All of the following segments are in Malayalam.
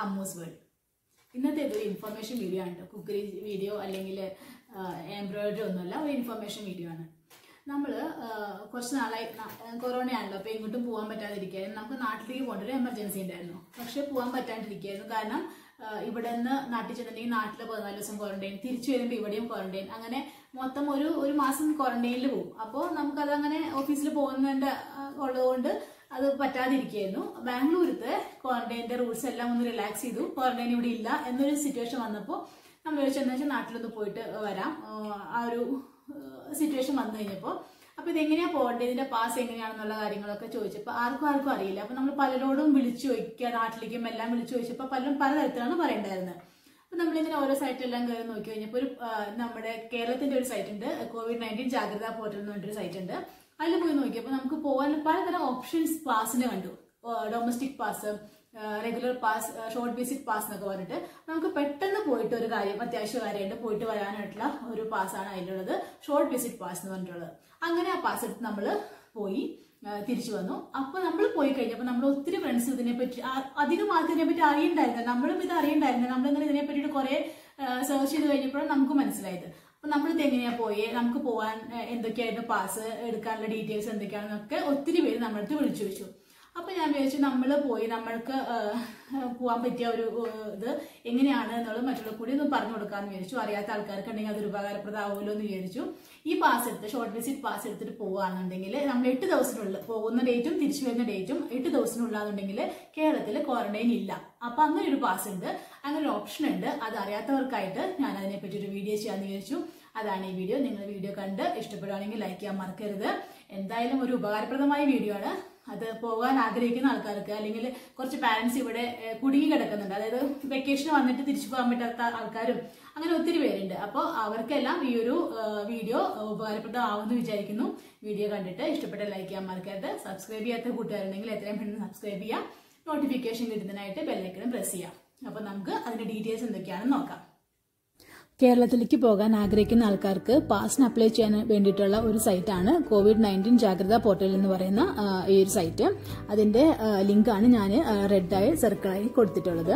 അമ്മൂസ് വേൾഡ് ഇന്നത്തെ ഇതൊരു ഇൻഫർമേഷൻ വീഡിയോ ആണ് കുക്കറി വീഡിയോ അല്ലെങ്കിൽ എംബ്രോയിഡറി ഒന്നുമല്ല ഒരു ഇൻഫർമേഷൻ വീഡിയോ ആണ് നമ്മൾ കുറച്ച് നാളായി കൊറോണ ആണല്ലോ അപ്പോൾ എങ്ങോട്ടും പോകാൻ പറ്റാതിരിക്കുകയായിരുന്നു നമുക്ക് നാട്ടിലേക്ക് പോകേണ്ട ഒരു എമർജൻസി ഉണ്ടായിരുന്നു പക്ഷെ പോകാൻ പറ്റാണ്ടിരിക്കുകയായിരുന്നു കാരണം ആ, ഇവിടെ നിന്ന് നാട്ടിൽ ചെന്നിട്ടുണ്ടെങ്കിൽ നാട്ടിൽ പതിനാല് ദിവസം ക്വാറന്റൈൻ തിരിച്ചു വരുമ്പോൾ ഇവിടെയും ക്വാറന്റൈൻ അങ്ങനെ മൊത്തം ഒരു ഒരു മാസം ക്വാറന്റൈനിൽ പോകും അപ്പോൾ നമുക്കത് അങ്ങനെ ഓഫീസിൽ പോകുന്നതിൻ്റെ ആ, ഉള്ളതുകൊണ്ട് അത് പറ്റാതിരിക്കുകയായിരുന്നു ബാംഗ്ലൂരത്തെ ക്വാറന്റൈൻ്റെ റൂൾസ് എല്ലാം ഒന്ന് റിലാക്സ് ചെയ്തു ക്വാറന്റൈൻ ഇവിടെ ഇല്ല എന്നൊരു സിറ്റുവേഷൻ വന്നപ്പോൾ നമ്മൾ വിളിച്ചെന്ന് വെച്ചാൽ നാട്ടിലൊന്ന് പോയിട്ട് വരാം ആ, ആ ഒരു സിറ്റുവേഷൻ വന്നു കഴിഞ്ഞപ്പോൾ അപ്പോൾ ഇതെങ്ങനെയാ പോകേണ്ടത് ഇതിന്റെ പാസ് എങ്ങനെയാണെന്നുള്ള കാര്യങ്ങളൊക്കെ ചോദിച്ചപ്പോൾ ആർക്കും ആർക്കും അറിയില്ല അപ്പോൾ നമ്മൾ പലരോടും വിളിച്ചു ചോദിക്കുക നാട്ടിലേക്കും എല്ലാം വിളിച്ചു ചോദിച്ചപ്പോൾ പലരും പലതരത്തിലാണ് പറയേണ്ടായിരുന്നത് അപ്പോൾ നമ്മളിങ്ങനെ ഓരോ സൈറ്റെല്ലാം കയറി നോക്കി കഴിഞ്ഞപ്പോൾ ഒരു ആ, നമ്മുടെ കേരളത്തിന്റെ ഒരു സൈറ്റ് ഉണ്ട് കോവിഡ് നയൻറ്റീൻ ജാഗ്രതാ പോർട്ടൽ എന്ന് പറഞ്ഞൊരു സൈറ്റ് ഉണ്ട് അതിൽ പോയി നോക്കിയപ്പോൾ നമുക്ക് പോകാൻ പലതരം ഓപ്ഷൻസ് പാസിന് കണ്ടു domestic pass regular pass short visit pass എന്നൊക്കെ പറഞ്ഞിട്ട് നമുക്ക് പെട്ടെന്ന് പോയിട്ട് ഒരു കാര്യം അത്യാവശ്യ കാര്യമായിട്ട് പോയിട്ട് വരാനായിട്ടുള്ള ഒരു പാസ്സാണ് അതിലുള്ളത് ഷോർട്ട് വിസിറ്റ് പാസ് എന്ന് പറഞ്ഞിട്ടുള്ളത് അങ്ങനെ ആ പാസ് എടുത്ത് നമ്മൾ പോയി ആ, തിരിച്ചു വന്നു അപ്പൊ നമ്മൾ പോയി കഴിഞ്ഞപ്പോൾ നമ്മൾ ഒത്തിരി ഫ്രണ്ട്സ് ഇതിനെ പറ്റി ആ- അധികം ആൾക്ക് ഇതിനെ പറ്റി അറിയണ്ടായിരുന്നു നമ്മളും ഇത് അറിയണ്ടായിരുന്നു നമ്മളിങ്ങനെ ഇതിനെ പറ്റിയിട്ട് കുറെ സെർച്ച് ചെയ്ത് കഴിഞ്ഞപ്പോഴാണ് നമുക്ക് മനസ്സിലായത് അപ്പൊ നമ്മളിത് എങ്ങനെയാ പോയി നമുക്ക് പോകാൻ ആ, എന്തൊക്കെയായിരുന്നു പാസ് എടുക്കാനുള്ള ഡീറ്റെയിൽസ് എന്തൊക്കെയാണെന്നൊക്കെ ഒത്തിരി പേര് നമ്മളടുത്ത് വിളിച്ചു ചോദിച്ചു അപ്പൊ ഞാൻ വിചാരിച്ചു നമ്മൾ പോയി നമ്മൾക്ക് ആ, പോകാൻ പറ്റിയ ഒരു ആ, ഇത് എങ്ങനെയാണ് എന്നുള്ളത് മറ്റുള്ള കൂടി ഒന്ന് പറഞ്ഞു കൊടുക്കാന്ന് വിചാരിച്ചു അറിയാത്ത ആൾക്കാർക്ക് ഉണ്ടെങ്കിൽ അതൊരു ഉപകാരപ്രദമാവുമല്ലോ എന്ന് വിചാരിച്ചു ഈ പാസ് എടുത്ത് ഷോർട്ട് വിസിറ്റ് പാസ് എടുത്തിട്ട് പോവുകയാണെന്നുണ്ടെങ്കിൽ നമ്മൾ എട്ട് ദിവസത്തിനുള്ളിൽ പോകുന്ന ഡേറ്റും തിരിച്ചു വരുന്ന ഡേറ്റും എട്ട് ദിവസത്തിനുള്ളാണെന്നുണ്ടെങ്കിൽ കേരളത്തിൽ ക്വാറന്റൈൻ ഇല്ല അപ്പൊ അങ്ങനെ ഒരു പാസ് ഉണ്ട് അങ്ങനെ ഒരു ഓപ്ഷൻ ഉണ്ട് അത് അറിയാത്തവർക്കായിട്ട് ഞാൻ അതിനെപ്പറ്റി ഒരു വീഡിയോ ചെയ്യാന്ന് വിചാരിച്ചു അതാണ് ഈ വീഡിയോ നിങ്ങൾ വീഡിയോ കണ്ട് ഇഷ്ടപ്പെടുകയാണെങ്കിൽ ലൈക്ക് ചെയ്യാൻ മറക്കരുത് എന്തായാലും ഒരു ഉപകാരപ്രദമായ വീഡിയോ ആണ് അത് പോകാൻ ആഗ്രഹിക്കുന്ന ആൾക്കാർക്ക് അല്ലെങ്കിൽ കുറച്ച് പാരന്റ്സ് ഇവിടെ ഏഹ്, കുടുങ്ങി കിടക്കുന്നുണ്ട് അതായത് വെക്കേഷൻ വന്നിട്ട് തിരിച്ചു പോകാൻ പറ്റാത്ത ആൾക്കാരും അങ്ങനെ ഒത്തിരി പേരുണ്ട് അപ്പോൾ അവർക്കെല്ലാം ഈ ഒരു ഏഹ്, വീഡിയോ ഉപകാരപ്രദമാവുമെന്ന് വിചാരിക്കുന്നു വീഡിയോ കണ്ടിട്ട് ഇഷ്ടപ്പെട്ട ലൈക്ക് ചെയ്യാൻ മറക്കരുത് സബ്സ്ക്രൈബ് ചെയ്യാത്ത കൂട്ടുകാരുണ്ടെങ്കിൽ എത്രയും പെട്ടെന്ന് സബ്സ്ക്രൈബ് ചെയ്യാം നോട്ടിഫിക്കേഷൻ കിട്ടുന്നതിനായിട്ട് ബെല്ലൈക്കനും പ്രസ് ചെയ്യാം അപ്പോൾ നമുക്ക് അതിന്റെ ഡീറ്റെയിൽസ് എന്തൊക്കെയാണെന്ന് നോക്കാം കേരളത്തിലേക്ക് പോകാൻ ആഗ്രഹിക്കുന്ന ആൾക്കാർക്ക് പാസിന് അപ്ലൈ ചെയ്യാൻ വേണ്ടിയിട്ടുള്ള ഒരു സൈറ്റാണ് കോവിഡ് നയൻറ്റീൻ ജാഗ്രതാ പോർട്ടൽ എന്ന് പറയുന്ന ആ, ഈ ഒരു സൈറ്റ് അതിന്റെ ലിങ്കാണ് ഞാൻ റെഡായി സർക്കിളായി കൊടുത്തിട്ടുള്ളത്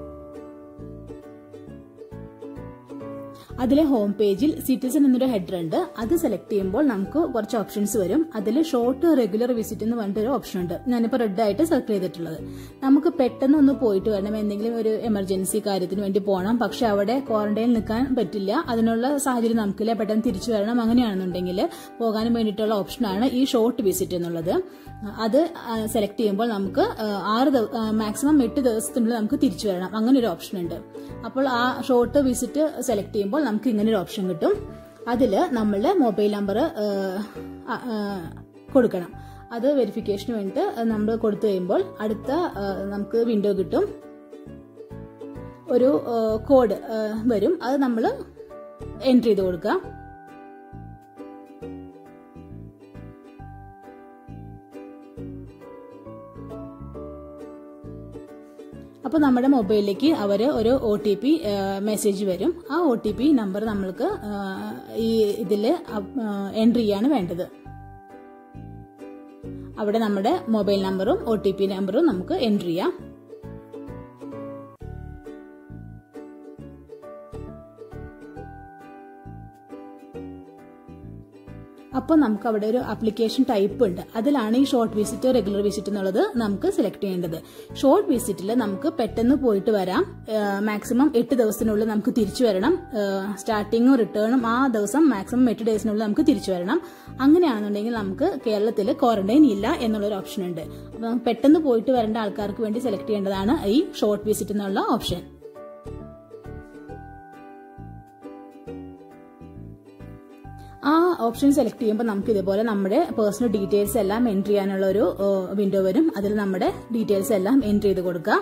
അതിലെ ഹോം പേജിൽ സിറ്റിസൺ എന്നൊരു ഹെഡർ ഉണ്ട് അത് സെലക്ട് ചെയ്യുമ്പോൾ നമുക്ക് കുറച്ച് ഓപ്ഷൻസ് വരും അതിൽ ഷോർട്ട് റെഗുലർ വിസിറ്റ് എന്ന് പറഞ്ഞിട്ട് ഒരു ഓപ്ഷൻ ഉണ്ട് ഞാനിപ്പോൾ റെഡ് ആയിട്ട് സർക്കിൾ ചെയ്തിട്ടുള്ളത് നമുക്ക് പെട്ടെന്ന് ഒന്ന് പോയിട്ട് വരണം എന്തെങ്കിലും ഒരു എമർജൻസി കാര്യത്തിന് വേണ്ടി പോകണം പക്ഷെ അവിടെ ക്വാറന്റൈനിൽ നിൽക്കാൻ പറ്റില്ല അതിനുള്ള സാഹചര്യം നമുക്കില്ല പെട്ടെന്ന് തിരിച്ചു വരണം അങ്ങനെയാണെന്നുണ്ടെങ്കിൽ പോകാനും വേണ്ടിയിട്ടുള്ള ഓപ്ഷനാണ് ഈ ഷോർട്ട് വിസിറ്റ് എന്നുള്ളത് അത് സെലക്ട് ചെയ്യുമ്പോൾ നമുക്ക് ആ, ആറ് മാക്സിമം എട്ട് ദിവസത്തിനുള്ളിൽ നമുക്ക് തിരിച്ചു വരണം അങ്ങനെ ഒരു ഓപ്ഷൻ ഉണ്ട് അപ്പോൾ ആ ഷോർട്ട് വിസിറ്റ് സെലക്ട് ചെയ്യുമ്പോൾ നമുക്ക് ഇങ്ങനെ ഒരു ഓപ്ഷൻ കിട്ടും അതിൽ നമ്മളുടെ മൊബൈൽ നമ്പർ കൊടുക്കണം അത് വെരിഫിക്കേഷന് വേണ്ടിയിട്ട് നമ്മൾ കൊടുത്തു കഴിയുമ്പോൾ അടുത്ത ആ, നമുക്ക് വിൻഡോ കിട്ടും ഒരു കോഡ് വരും അത് നമ്മൾ എൻട്രി ചെയ്ത് കൊടുക്കുക അപ്പോൾ നമ്മുടെ മൊബൈലിലേക്ക് അവർ ഒരു ഒ ടി പി മെസ്സേജ് വരും ആ ഒ ടി പി നമ്പർ നമ്മൾക്ക് ആ, ഈ ഇതിൽ എൻട്രി ചെയ്യാണ് വേണ്ടത് അവിടെ നമ്മുടെ മൊബൈൽ നമ്പറും ഒ ടി പി നമ്പറും നമുക്ക് എൻട്രി ചെയ്യാം അപ്പോൾ നമുക്ക് അവിടെ ഒരു ആപ്ലിക്കേഷൻ ടൈപ്പ് ഉണ്ട് അതിലാണ് ഈ ഷോർട്ട് വിസിറ്റ് റെഗുലർ വിസിറ്റ് എന്നുള്ളത് നമുക്ക് സെലക്ട് ചെയ്യേണ്ടത് ഷോർട്ട് വിസിറ്റിൽ നമുക്ക് പെട്ടെന്ന് പോയിട്ട് വരാം മാക്സിമം എട്ട് ദിവസത്തിനുള്ളിൽ നമുക്ക് തിരിച്ചു വരണം സ്റ്റാർട്ടിങ്ങും റിട്ടേണും ആ ദിവസം മാക്സിമം എട്ട് ഡേയ്സിനുള്ളിൽ നമുക്ക് തിരിച്ചു വരണം അങ്ങനെയാണെന്നുണ്ടെങ്കിൽ നമുക്ക് കേരളത്തിൽ ക്വാറന്റൈൻ ഇല്ല എന്നുള്ളൊരു ഓപ്ഷൻ ഉണ്ട് അപ്പോൾ നമുക്ക് പെട്ടെന്ന് പോയിട്ട് വരേണ്ട ആൾക്കാർക്ക് വേണ്ടി സെലക്ട് ചെയ്യേണ്ടതാണ് ഈ ഷോർട്ട് വിസിറ്റ് എന്നുള്ള ഓപ്ഷൻ ആ ഓപ്ഷൻ സെലക്ട് ചെയ്യുമ്പോൾ നമുക്ക് ഇതുപോലെ നമ്മുടെ പേഴ്സണൽ ഡീറ്റെയിൽസ് എല്ലാം എൻട്രി ചെയ്യാനുള്ള ഒരു വിൻഡോ വരും അതിൽ നമ്മുടെ ഡീറ്റെയിൽസ് എല്ലാം എൻട്രി ചെയ്ത് കൊടുക്കുക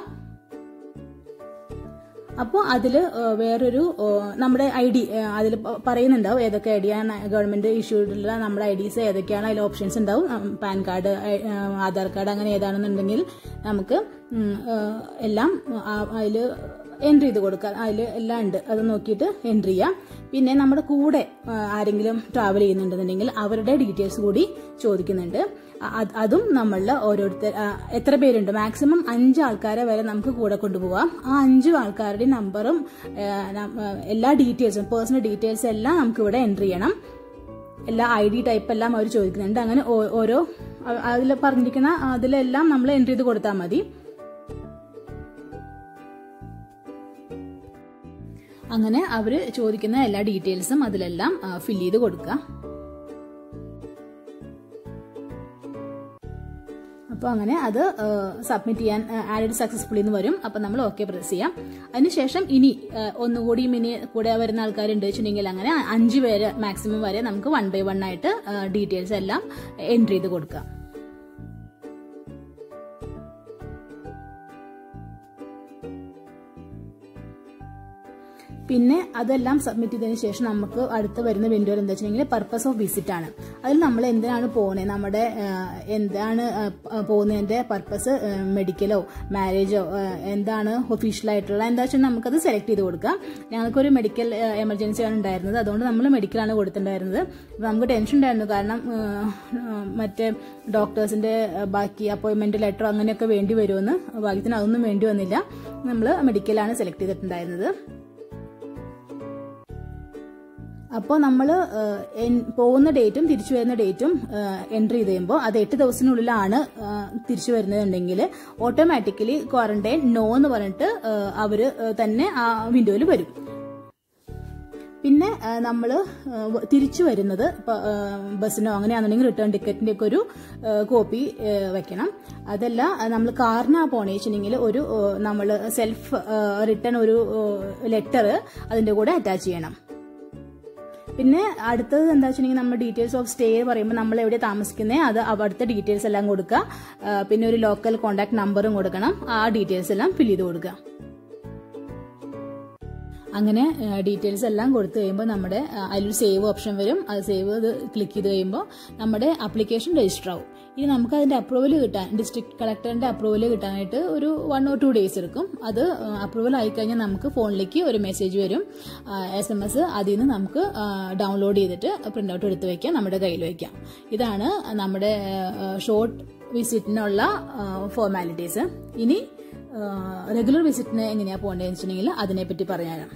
അപ്പോൾ അതിൽ വേറൊരു ആ, നമ്മുടെ ഐ ഡി അതിൽ പറയുന്നുണ്ടാവും ഏതൊക്കെ ഐ ഡിയാണ് ഗവൺമെന്റ് ഇഷ്യൂഡിലുള്ള നമ്മുടെ ഐ ഡീസ് ഏതൊക്കെയാണ് അതിൽ ഓപ്ഷൻസ് ഉണ്ടാവും ഉം, പാൻ കാർഡ് ഐ- ആ, ആധാർ കാർഡ് അങ്ങനെ ഏതാണെന്നുണ്ടെങ്കിൽ നമുക്ക് ഉം, ആ, എല്ലാം അതിൽ എൻട്രി ചെയ്ത് കൊടുക്കുക അതിൽ എല്ലാം ഉണ്ട് അത് നോക്കിയിട്ട് എൻട്രി ചെയ്യാം പിന്നെ നമ്മുടെ കൂടെ ആ, ആരെങ്കിലും ട്രാവൽ ചെയ്യുന്നുണ്ടെന്നുണ്ടെങ്കിൽ അവരുടെ ഡീറ്റെയിൽസ് കൂടി ചോദിക്കുന്നുണ്ട് അ- അത് അതും നമ്മളിൽ ഓരോരുത്തർ ആ, എത്ര പേരുണ്ട് മാക്സിമം അഞ്ച് ആൾക്കാരെ വരെ നമുക്ക് കൂടെ കൊണ്ടുപോകാം ആ അഞ്ച് ആൾക്കാരുടെ നമ്പറും എല്ലാ ഡീറ്റെയിൽസും പേഴ്സണൽ ഡീറ്റെയിൽസ് എല്ലാം നമുക്ക് ഇവിടെ എൻട്രി ചെയ്യണം എല്ലാ ഐ ഡി ടൈപ്പ് എല്ലാം അവർ ചോദിക്കുന്നുണ്ട് അങ്ങനെ ഓ- ഓരോ അതിൽ പറഞ്ഞിരിക്കുന്ന അതിലെല്ലാം നമ്മൾ എൻട്രി ചെയ്ത് കൊടുത്താൽ മതി അങ്ങനെ അവർ ചോദിക്കുന്ന എല്ലാ ഡീറ്റെയിൽസും അതിലെല്ലാം ഫില്ല് ചെയ്ത് കൊടുക്കുക അപ്പോൾ അങ്ങനെ അത് സബ്മിറ്റ് ചെയ്യാൻ ആഡഡ് സക്സസ്ഫുള്ളി എന്ന് വരും അപ്പോൾ നമ്മൾ ഓക്കെ പ്രസ് ചെയ്യാം അതിനുശേഷം ഇനി ആ, ഒന്നുകൂടിയും ഇനി കൂടെ വരുന്ന ആൾക്കാരുണ്ട് വെച്ചിട്ടുണ്ടെങ്കിൽ അങ്ങനെ അഞ്ച് പേര് മാക്സിമം വരെ നമുക്ക് വൺ ബൈ വൺ ആയിട്ട് ഡീറ്റെയിൽസ് എല്ലാം എൻട്രി ചെയ്ത് കൊടുക്കാം പിന്നെ അതെല്ലാം സബ്മിറ്റ് ചെയ്തതിന് ശേഷം നമുക്ക് അടുത്ത് വരുന്ന വിൻഡോയിൽ എന്താ വെച്ചിട്ടുണ്ടെങ്കിൽ പർപ്പസ് ഓഫ് വിസിറ്റ് ആണ് അതിൽ നമ്മൾ എന്തിനാണ് പോകുന്നത് നമ്മുടെ ആ, എന്താണ് ആ, പ- പോകുന്നതിന്റെ പർപ്പസ് മെഡിക്കലോ മാരേജോ എന്താണ് ഒഫീഷ്യലായിട്ടുള്ള എന്താ വെച്ചാൽ നമുക്കത് സെലക്ട് ചെയ്ത് കൊടുക്കാം ഞങ്ങൾക്കൊരു മെഡിക്കൽ എമർജൻസി ആണ് ഉണ്ടായിരുന്നത് അതുകൊണ്ട് നമ്മൾ മെഡിക്കലാണ് കൊടുത്തിട്ടുണ്ടായിരുന്നത് അപ്പോൾ നമുക്ക് ടെൻഷൻ ഉണ്ടായിരുന്നു കാരണം ആ, ആ, മറ്റേ ഡോക്ടേഴ്സിന്റെ ആ, ബാക്കി അപ്പോയിന്റ്മെന്റ് ലെറ്റർ അങ്ങനെയൊക്കെ വേണ്ടി വരുമെന്ന് ഭാഗ്യത്തിന് അതൊന്നും വേണ്ടി വന്നില്ല നമ്മൾ മെഡിക്കലാണ് സെലക്ട് ചെയ്തിട്ടുണ്ടായിരുന്നത് അപ്പോൾ നമ്മൾ പോകുന്ന ഡേറ്റും തിരിച്ചു വരുന്ന ഡേറ്റും എൻട്രി ചെയ്ത് കഴിയുമ്പോൾ അത് എട്ട് ദിവസത്തിനുള്ളിലാണ് ആ, തിരിച്ചു വരുന്നതുണ്ടെങ്കിൽ ഓട്ടോമാറ്റിക്കലി ക്വാറന്റൈൻ നോ എന്ന് പറഞ്ഞിട്ട് അവർ തന്നെ ആ വിൻഡോയിൽ വരും പിന്നെ നമ്മൾ തിരിച്ചു വരുന്നത് ഇപ്പോൾ ബസ്സിനോ അങ്ങനെയാണെന്നുണ്ടെങ്കിൽ റിട്ടേൺ ടിക്കറ്റിന്റെ ഒക്കെ ഒരു കോപ്പി വെക്കണം അതല്ല നമ്മൾ കാറിനാ പോണേ വെച്ചിട്ടുണ്ടെങ്കിൽ ഒരു നമ്മൾ സെൽഫ് റിട്ടേൺ ഒരു ലെറ്റർ അതിന്റെ കൂടെ അറ്റാച്ച് ചെയ്യണം പിന്നെ അടുത്തത് എന്താ വെച്ചിട്ടുണ്ടെങ്കിൽ നമ്മൾ ഡീറ്റെയിൽസ് ഓഫ് സ്റ്റേ പറയുമ്പോൾ നമ്മൾ എവിടെ താമസിക്കുന്നത് അത് അവിടുത്തെ ഡീറ്റെയിൽസ് എല്ലാം കൊടുക്കുക ആ, പിന്നെ ഒരു ലോക്കൽ കോൺടാക്ട് നമ്പറും കൊടുക്കണം ആ ഡീറ്റെയിൽസ് എല്ലാം ഫിൽ ചെയ്ത് കൊടുക്കുക അങ്ങനെ ഡീറ്റെയിൽസ് എല്ലാം കൊടുത്തു കഴിയുമ്പോൾ നമ്മുടെ ആ, അതിലൊരു സേവ് ഓപ്ഷൻ വരും അത് സേവ് ഇത് ക്ലിക്ക് ചെയ്ത് കഴിയുമ്പോൾ നമ്മുടെ ആപ്ലിക്കേഷൻ രജിസ്റ്റർ ആവും ഇനി നമുക്ക് അതിന്റെ അപ്രൂവൽ കിട്ടാൻ ഡിസ്ട്രിക്ട് കളക്ടറിന്റെ അപ്രൂവൽ കിട്ടാനായിട്ട് ഒരു വൺ ഓർ ടു ഡേയ്സ് എടുക്കും അത് അപ്രൂവൽ ആയിക്കഴിഞ്ഞാൽ നമുക്ക് ഫോണിലേക്ക് ഒരു മെസ്സേജ് വരും എസ് എം എസ് അതിൽ നിന്ന് നമുക്ക് ഡൗൺലോഡ് ചെയ്തിട്ട് പ്രിന്റ് ഔട്ട് എടുത്ത് വെക്കാം നമ്മുടെ കയ്യിൽ വെക്കാം ഇതാണ് നമ്മുടെ ഷോർട്ട് വിസിറ്റിനുള്ള ഫോർമാലിറ്റീസ് ഇനി റെഗുലർ വിസിറ്റിന് എങ്ങനെയാ പോകേണ്ടതെന്ന് വെച്ചിട്ടുണ്ടെങ്കിൽ അതിനെപ്പറ്റി പറഞ്ഞുതരാം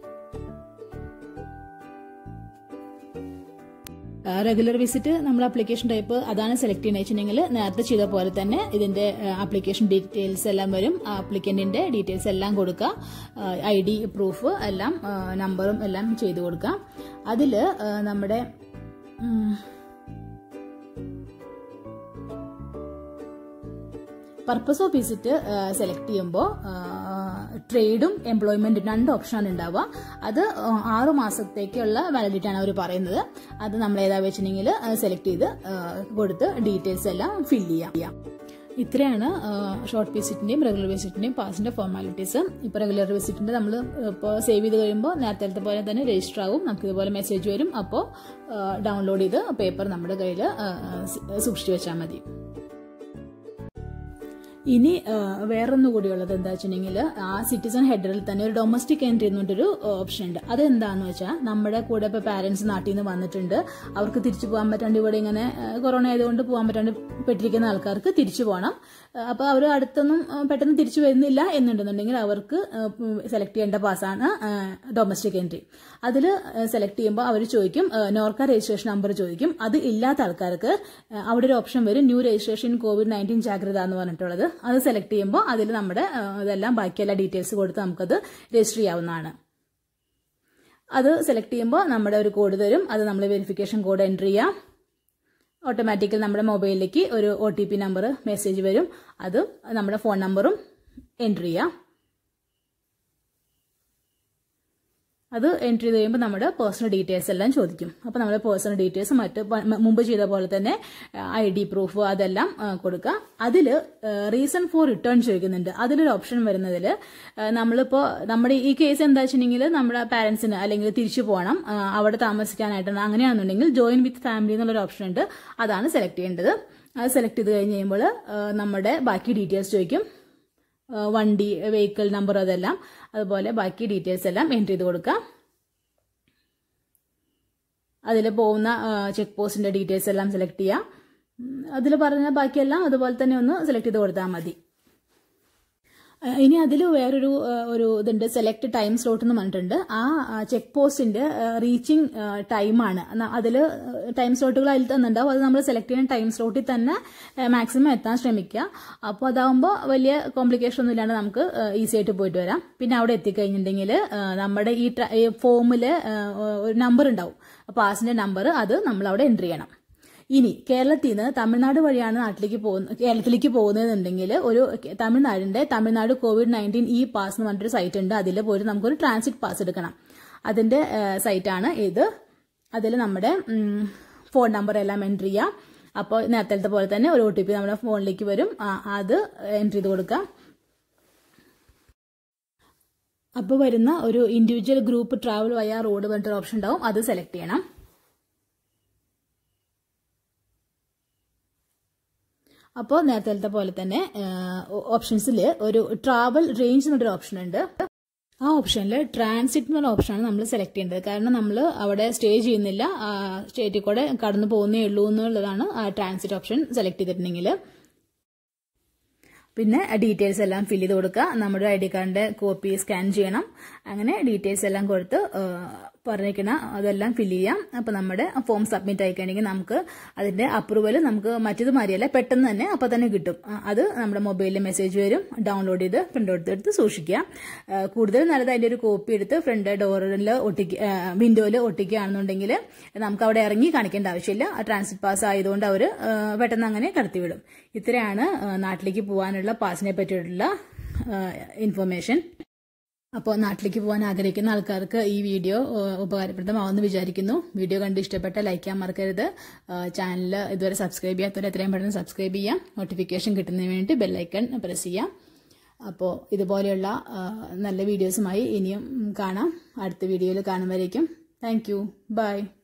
റെഗുലർ വിസിറ്റ് നമ്മൾ ആപ്ലിക്കേഷൻ ടൈപ്പ് അതാണ് സെലക്ട് ചെയ്യുന്നത് വെച്ചിട്ടുണ്ടെങ്കിൽ നേരത്തെ ചെയ്ത പോലെ തന്നെ ഇതിന്റെ ആപ്ലിക്കേഷൻ ഡീറ്റെയിൽസ് എല്ലാം വരും ആപ്ലിക്കന്റിന്റെ ഡീറ്റെയിൽസ് എല്ലാം കൊടുക്കുക ഐ ഡി പ്രൂഫ് എല്ലാം നമ്പറും എല്ലാം ചെയ്തു കൊടുക്കുക അതിൽ നമ്മുടെ ഉം, പർപ്പസ് ഓഫ് വിസിറ്റ് സെലക്ട് ചെയ്യുമ്പോൾ ട്രേഡും എംപ്ലോയ്മെന്റും രണ്ട് ഓപ്ഷനാണ് ഉണ്ടാവുക അത് ആ, ആറു മാസത്തേക്കുള്ള വാലിഡിറ്റി ആണ് അവർ പറയുന്നത് അത് നമ്മൾ ഏതാ വെച്ചിട്ടുണ്ടെങ്കിൽ സെലക്ട് ചെയ്ത് ആ, കൊടുത്ത് ഡീറ്റെയിൽസ് എല്ലാം ഫില്ല് ചെയ്യാം ഇത്രയാണ് ഷോർട്ട് വിസിറ്റിന്റെയും റെഗുലർ വിസിറ്റിന്റെയും പാസിന്റെ ഫോർമാലിറ്റീസ് ഇപ്പോൾ റെഗുലർ വിസിറ്റിന്റെ നമ്മൾ ഇപ്പോൾ സേവ് ചെയ്ത് കഴിയുമ്പോൾ നേരത്തെ പോലെ തന്നെ രജിസ്റ്റർ ആവും നമുക്ക് ഇതുപോലെ മെസ്സേജ് വരും അപ്പോൾ ഡൗൺലോഡ് ചെയ്ത് പേപ്പർ നമ്മുടെ കയ്യിൽ സൂക്ഷിച്ചു വെച്ചാൽ മതി ഇനി ആ, വേറൊന്നു കൂടിയുള്ളത് എന്താ വെച്ചിട്ടുണ്ടെങ്കിൽ ആ സിറ്റിസൺ ഹെഡറിൽ തന്നെ ഒരു ഡൊമസ്റ്റിക് എൻട്രി എന്നൊരു ഓപ്ഷൻ ഉണ്ട് അത് എന്താന്ന് വെച്ചാൽ നമ്മുടെ കൂടെ ഇപ്പോൾ പാരന്റ്സ് നാട്ടിൽ നിന്ന് വന്നിട്ടുണ്ട് അവർക്ക് തിരിച്ചു പോകാൻ പറ്റാണ്ട് ഇവിടെ ഇങ്ങനെ ആ, കൊറോണ ആയതുകൊണ്ട് പോകാൻ പറ്റാണ്ട് പെട്ടിരിക്കുന്ന ആൾക്കാർക്ക് തിരിച്ചു പോകണം അപ്പോൾ അവർ അടുത്തൊന്നും ആ, പെട്ടെന്ന് തിരിച്ചു വരുന്നില്ല എന്നുണ്ടെന്നുണ്ടെങ്കിൽ അവർക്ക് സെലക്ട് ചെയ്യേണ്ട പാസ്സാണ് ഡൊമസ്റ്റിക് എൻട്രി അതിൽ സെലക്ട് ചെയ്യുമ്പോൾ അവർ ചോദിക്കും ആ, നോർക്ക രജിസ്ട്രേഷൻ നമ്പർ ചോദിക്കും അത് ഇല്ലാത്ത ആൾക്കാർക്ക് ആ, അവിടെ ഒരു ഓപ്ഷൻ വരും ന്യൂ രജിസ്ട്രേഷൻ കോവിഡ് നയൻറ്റീൻ ജാഗ്രത എന്ന് പറഞ്ഞിട്ടുള്ളത് അത് സെലക്ട് ചെയ്യുമ്പോൾ അതിൽ നമ്മുടെ ആ, ഇതെല്ലാം ബാക്കി എല്ലാ ഡീറ്റെയിൽസ് കൊടുത്ത് നമുക്കത് രജിസ്റ്റർ ചെയ്യാവുന്നതാണ് അത് സെലക്ട് ചെയ്യുമ്പോൾ നമ്മുടെ ഒരു കോഡ് തരും അത് നമ്മൾ വെരിഫിക്കേഷൻ കോഡ് എൻ്റർ ചെയ്യാം ഓട്ടോമാറ്റിക്കൽ നമ്മുടെ മൊബൈലിലേക്ക് ഒരു O T P number message വരും അത് നമ്മുടെ ഫോൺ നമ്പറും എൻ്റർ ചെയ്യാം അത് എൻട്രി ചെയ്ത് കഴിയുമ്പോൾ നമ്മുടെ പേഴ്സണൽ ഡീറ്റെയിൽസ് എല്ലാം ചോദിക്കും അപ്പോൾ നമ്മുടെ പേഴ്സണൽ ഡീറ്റെയിൽസ് മറ്റ് പ- മ- മുമ്പ് ചെയ്ത പോലെ തന്നെ ഐ ഡി പ്രൂഫ് അതെല്ലാം ആ, കൊടുക്കുക അതിൽ റീസൺ ഫോർ റിട്ടേൺ ചോദിക്കുന്നുണ്ട് അതിലൊരു ഓപ്ഷൻ വരുന്നതിൽ നമ്മളിപ്പോൾ നമ്മുടെ ഈ കേസ് എന്താ വെച്ചിട്ടുണ്ടെങ്കിൽ നമ്മുടെ പാരൻസിന് അല്ലെങ്കിൽ തിരിച്ചു പോകണം ആ, അവിടെ താമസിക്കാനായിട്ടാണ് അങ്ങനെയാണെന്നുണ്ടെങ്കിൽ ജോയിൻ വിത്ത് ഫാമിലി എന്നുള്ളൊരു ഓപ്ഷൻ ഉണ്ട് അതാണ് സെലക്ട് ചെയ്യേണ്ടത് അത് സെലക്ട് ചെയ്ത് കഴിഞ്ഞ് കഴിയുമ്പോൾ നമ്മുടെ ബാക്കി ഡീറ്റെയിൽസ് ചോദിക്കും ആ, വണ്ടി വെഹിക്കിൾ നമ്പർ അതെല്ലാം അതുപോലെ ബാക്കി ഡീറ്റെയിൽസ് എല്ലാം എൻട്രി ചെയ്ത് കൊടുക്കാം അതിൽ പോകുന്ന ചെക്ക് പോസ്റ്റിന്റെ ഡീറ്റെയിൽസ് എല്ലാം സെലക്ട് ചെയ്യാം അതിൽ പറഞ്ഞ ബാക്കിയെല്ലാം അതുപോലെ തന്നെ ഒന്ന് സെലക്ട് ചെയ്ത് കൊടുത്താൽ മതി ആ, ഇനി അതിൽ വേറൊരു ആ, ഒരു ഇതുണ്ട് സെലക്ട് ടൈം സ്ലോട്ട് എന്ന് പറഞ്ഞിട്ടുണ്ട് ആ ചെക്ക് പോസ്റ്റിന്റെ റീച്ചിങ് ടൈമാണ് അതിൽ ടൈം സ്ലോട്ടുകൾ അതിൽ തന്നിട്ടുണ്ടാവും അത് നമ്മൾ സെലക്ട് ചെയ്യുന്ന ടൈം സ്ലോട്ടിൽ തന്നെ മാക്സിമം എത്താൻ ശ്രമിക്കുക അപ്പോൾ അതാവുമ്പോൾ വലിയ കോംപ്ലിക്കേഷൻ ഒന്നും ഇല്ലാണ്ട് നമുക്ക് ഈസി ആയിട്ട് പോയിട്ട് വരാം പിന്നെ അവിടെ എത്തിക്കഴിഞ്ഞിട്ടുണ്ടെങ്കിൽ നമ്മുടെ ഈ ഫോമിൽ ഒരു നമ്പർ ഉണ്ടാവും അപ്പോൾ പാസിന്റെ നമ്പർ അത് നമ്മൾ അവിടെ എൻട്രി ചെയ്യണം ഇനി കേരളത്തിൽ നിന്ന് തമിഴ്നാട് വഴിയാണ് നാട്ടിലേക്ക് പോകുന്ന കേരളത്തിലേക്ക് പോകുന്നതെന്നുണ്ടെങ്കിൽ ഒരു തമിഴ്നാടിന്റെ Tamil Nadu covid nineteen E pass എന്ന് പറഞ്ഞിട്ടൊരു സൈറ്റ് ഉണ്ട് അതിൽ പോയിട്ട് നമുക്കൊരു ട്രാൻസിറ്റ് പാസ് എടുക്കണം അതിന്റെ സൈറ്റാണ് ഇത് അതിൽ നമ്മുടെ ഉം, ഫോൺ നമ്പർ എല്ലാം എൻട്രി ചെയ്യാം അപ്പോൾ നേരത്തെ പോലെ തന്നെ ഒരു ഒ ടി പി നമ്മുടെ ഫോണിലേക്ക് വരും ആ, അത് എൻട്രി ചെയ്ത് കൊടുക്കാം അപ്പോൾ വരുന്ന ഒരു individual group travel via road പറഞ്ഞിട്ടൊരു ഓപ്ഷൻ ഉണ്ടാവും അത് സെലക്ട് ചെയ്യണം അപ്പോൾ നേരത്തെ പോലെ തന്നെ ഓപ്ഷൻസിൽ ഒരു ട്രാവൽ റേഞ്ച് എന്നൊരു ഓപ്ഷൻ ഉണ്ട് ആ ഓപ്ഷനിൽ ട്രാൻസിറ്റ് എന്നുള്ള ഓപ്ഷനാണ് നമ്മൾ സെലക്ട് ചെയ്യേണ്ടത് കാരണം നമ്മൾ അവിടെ സ്റ്റേ ചെയ്യുന്നില്ല സ്റ്റേറ്റിൽ കൂടെ കടന്നു പോകുന്നേ ഉള്ളൂ എന്നുള്ളതാണ് ആ ട്രാൻസിറ്റ് ഓപ്ഷൻ സെലക്ട് ചെയ്തിട്ടുണ്ടെങ്കിൽ പിന്നെ ഡീറ്റെയിൽസ് എല്ലാം ഫില്ല് ചെയ്ത് കൊടുക്കുക നമ്മുടെ ഐ ഡി കാർഡിന്റെ കോപ്പി സ്കാൻ ചെയ്യണം അങ്ങനെ ഡീറ്റെയിൽസ് എല്ലാം കൊടുത്ത് പറഞ്ഞിരിക്കുന്ന അതെല്ലാം ഫില്ല് ചെയ്യാം അപ്പോൾ നമ്മുടെ ഫോം സബ്മിറ്റ് ആയിക്കഴിഞ്ഞെങ്കിൽ നമുക്ക് അതിന്റെ അപ്രൂവൽ നമുക്ക് മറ്റത് മാറിയല്ല പെട്ടെന്ന് തന്നെ അപ്പോൾ തന്നെ കിട്ടും ആ, അത് നമ്മുടെ മൊബൈലിൽ മെസ്സേജ് വരും ഡൗൺലോഡ് ചെയ്ത് പ്രിന്റ് ഔട്ട് എടുത്ത് സൂക്ഷിക്കുക ആ, കൂടുതൽ നല്ലത് അതിന്റെ ഒരു കോപ്പി എടുത്ത് ഫ്രണ്ട് ഡോറിൽ ഒട്ടിക്കുക വിൻഡോയിൽ ഒട്ടിക്കുകയാണെന്നുണ്ടെങ്കിൽ നമുക്ക് അവിടെ ഇറങ്ങി കാണിക്കേണ്ട ആവശ്യമില്ല ട്രാൻസിറ്റ് പാസ് ആയതുകൊണ്ട് അവർ പെട്ടെന്ന് അങ്ങനെ കടത്തിവിടും ഇത്രയാണ് ആ, നാട്ടിലേക്ക് പോകാനുള്ള പാസിനെ പറ്റിയിട്ടുള്ള ഇൻഫർമേഷൻ അപ്പോൾ നാട്ടിലേക്ക് പോകാൻ ആഗ്രഹിക്കുന്ന ആൾക്കാർക്ക് ഈ വീഡിയോ ആ, ഉപകാരപ്രദമാവുമെന്ന് വിചാരിക്കുന്നു വീഡിയോ കണ്ട് ഇഷ്ടപ്പെട്ട ലൈക്ക് ചെയ്യാൻ മറക്കരുത് ചാനൽ ഇതുവരെ സബ്സ്ക്രൈബ് ചെയ്യാത്തവർ എത്രയും പെട്ടെന്ന് സബ്സ്ക്രൈബ് ചെയ്യാം നോട്ടിഫിക്കേഷൻ കിട്ടുന്നതിന് വേണ്ടി ബെല്ലൈക്കൺ പ്രസ് ചെയ്യാം അപ്പോൾ ഇതുപോലെയുള്ള ആ, നല്ല വീഡിയോസുമായി ഇനിയും കാണാം അടുത്ത വീഡിയോയിൽ കാണുമ്പോഴേക്കും താങ്ക് യു ബൈ